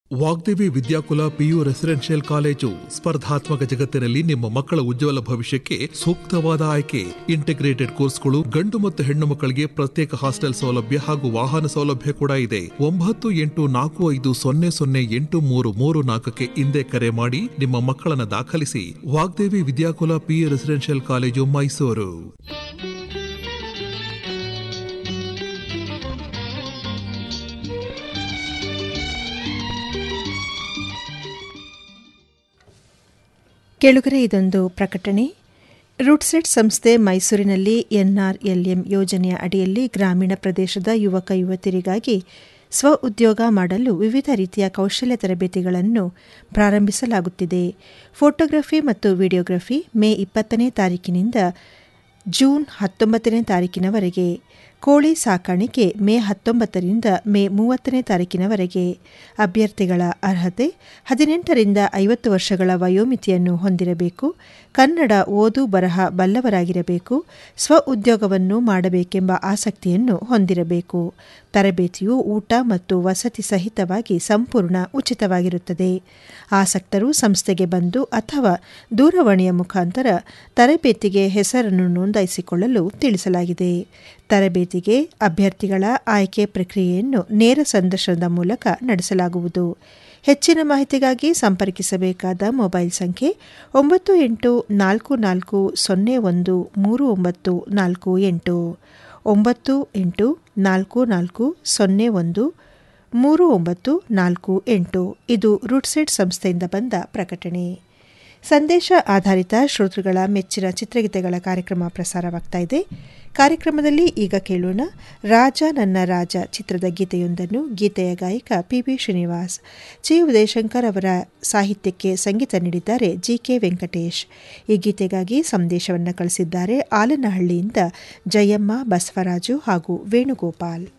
Vagdevi Vidyakula PU residential college ಸ್ಪರ್ಧಾತ್ಮಕ ಜಗತ್ತಿನಲ್ಲಿ ನಿಮ್ಮ ಮಕ್ಕಳ ಉಜ್ವಲ ಭವಿಷ್ಯಕ್ಕೆ ಸೂಕ್ತವಾದ ಆಯ್ಕೆ ಇಂಟಿಗ್ರೇಟೆಡ್ ಕೋರ್ಸ್ಗಳು ಗಂಡು ಮತ್ತು ಹೆಣ್ಣು ಮಕ್ಕಳಿಗೆ ಪ್ರತ್ಯೇಕ ಹಾಸ್ಟೆಲ್ ಸೌಲಭ್ಯ ಹಾಗೂ ವಾಹನ ಸೌಲಭ್ಯ ಕೂಡ ಇದೆ ಒಂಬತ್ತು ಎಂಟು ನಾಲ್ಕು ಐದು ಸೊನ್ನೆ ಸೊನ್ನೆ ಎಂಟು ಮೂರು ಮೂರು ನಾಲ್ಕಕ್ಕೆ ಹಿಂದೆ ಕರೆ ಮಾಡಿ ನಿಮ್ಮ ಮಕ್ಕಳನ್ನ ದಾಖಲಿಸಿ Vagdevi Vidyakula PU residential college Mysuru Kelagere ಇದೊಂದು ಪ್ರಕಟಣೆ ರೂಟ್ಸೆಟ್ ಸಂಸ್ಥೆ ಮೈಸೂರಿನಲ್ಲಿ ಎನ್ಆರ್ಎಲ್ಎಂ ಯೋಜನೆಯ ಅಡಿಯಲ್ಲಿ ಗ್ರಾಮೀಣ ಪ್ರದೇಶದ ಯುವಕ ಯುವತಿಯರಿಗಾಗಿ ಸ್ವ ಉದ್ಯೋಗ ಮಾಡಲು ವಿವಿಧ ರೀತಿಯ ಕೌಶಲ್ಯ ತರಬೇತಿಗಳನ್ನು ಪ್ರಾರಂಭಿಸಲಾಗುತ್ತಿದೆ ಫೋಟೋಗ್ರಫಿ ಮತ್ತು ವಿಡಿಯೋಗ್ರಫಿ ಮೇ ಇಪ್ಪತ್ತನೇ ತಾರೀಕಿನಿಂದ ಜೂನ್ ಹತ್ತೊಂಬತ್ತನೇ ತಾರೀಕಿನವರೆಗೆ ಕೋಳಿ ಸಾಕಾಣಿಕೆ ಮೇ ಹತ್ತೊಂಬತ್ತರಿಂದ ಮೇ ಮೂವತ್ತನೇ ತಾರೀಕಿನವರೆಗೆ ಅಭ್ಯರ್ಥಿಗಳ ಅರ್ಹತೆ ಹದಿನೆಂಟರಿಂದ ಐವತ್ತು ವರ್ಷಗಳ ವಯೋಮಿತಿಯನ್ನು ಹೊಂದಿರಬೇಕು ಕನ್ನಡ ಓದು ಬರಹ ಬಲ್ಲವರಾಗಿರಬೇಕು ಸ್ವ ಉದ್ಯೋಗವನ್ನು ಮಾಡಬೇಕೆಂಬ ಆಸಕ್ತಿಯನ್ನು ಹೊಂದಿರಬೇಕು ತರಬೇತಿಯು ಊಟ ಮತ್ತು ವಸತಿ ಸಹಿತವಾಗಿ ಸಂಪೂರ್ಣ ಉಚಿತವಾಗಿರುತ್ತದೆ ಆಸಕ್ತರು ಸಂಸ್ಥೆಗೆ ಬಂದು ಅಥವಾ ದೂರವಾಣಿಯ ಮುಖಾಂತರ ತರಬೇತಿಗೆ ಹೆಸರನ್ನು ನೋಂದಾಯಿಸಿಕೊಳ್ಳಲು ತಿಳಿಸಲಾಗಿದೆ ತರಬೇತಿಗೆ ಅಭ್ಯರ್ಥಿಗಳ ಆಯ್ಕೆ ಪ್ರಕ್ರಿಯೆಯನ್ನು ನೇರ ಸಂದರ್ಶನದ ಮೂಲಕ ನಡೆಸಲಾಗುವುದು ಹೆಚ್ಚಿನ ಮಾಹಿತಿಗಾಗಿ ಸಂಪರ್ಕಿಸಬೇಕಾದ ಮೊಬೈಲ್ ಸಂಖ್ಯೆ ಒಂಬತ್ತು ಎಂಟು ನಾಲ್ಕು ನಾಲ್ಕು ಸೊನ್ನೆ ಒಂದು ಮೂರು ಒಂಬತ್ತು ನಾಲ್ಕು ಎಂಟು ಒಂಬತ್ತು ಎಂಟು ನಾಲ್ಕು ನಾಲ್ಕು ಸೊನ್ನೆ ಒಂದು ಮೂರು ಒಂಬತ್ತು ನಾಲ್ಕು ಎಂಟು ಇದು ರೂಟ್ಸೆಟ್ ಸಂಸ್ಥೆಯಿಂದ ಬಂದ ಪ್ರಕಟಣೆ ಸಂದೇಶ ಆಧಾರಿತ ಶ್ರೋತೃಗಳ ಮೆಚ್ಚಿನ ಚಿತ್ರಗೀತೆಗಳ ಕಾರ್ಯಕ್ರಮ ಪ್ರಸಾರವಾಗ್ತಾ ಇದೆ ಕಾರ್ಯಕ್ರಮದಲ್ಲಿ ಈಗ ಕೇಳೋಣ ರಾಜ ನನ್ನ ರಾಜ ಚಿತ್ರದ ಗೀತೆಯೊಂದನ್ನು ಗೀತೆಯ ಗಾಯಕ P B Srinivas G Udayashankar ಅವರ ಸಾಹಿತ್ಯಕ್ಕೆ ಸಂಗೀತ ನೀಡಿದ್ದಾರೆ ಜಿ ಕೆ ವೆಂಕಟೇಶ್ ಈ ಗೀತೆಗಾಗಿ ಸಂದೇಶವನ್ನು ಕಳಿಸಿದ್ದಾರೆ ಆಲನಹಳ್ಳಿಯಿಂದ ಜಯಮ್ಮ ಬಸವರಾಜು ಹಾಗೂ ವೇಣುಗೋಪಾಲ್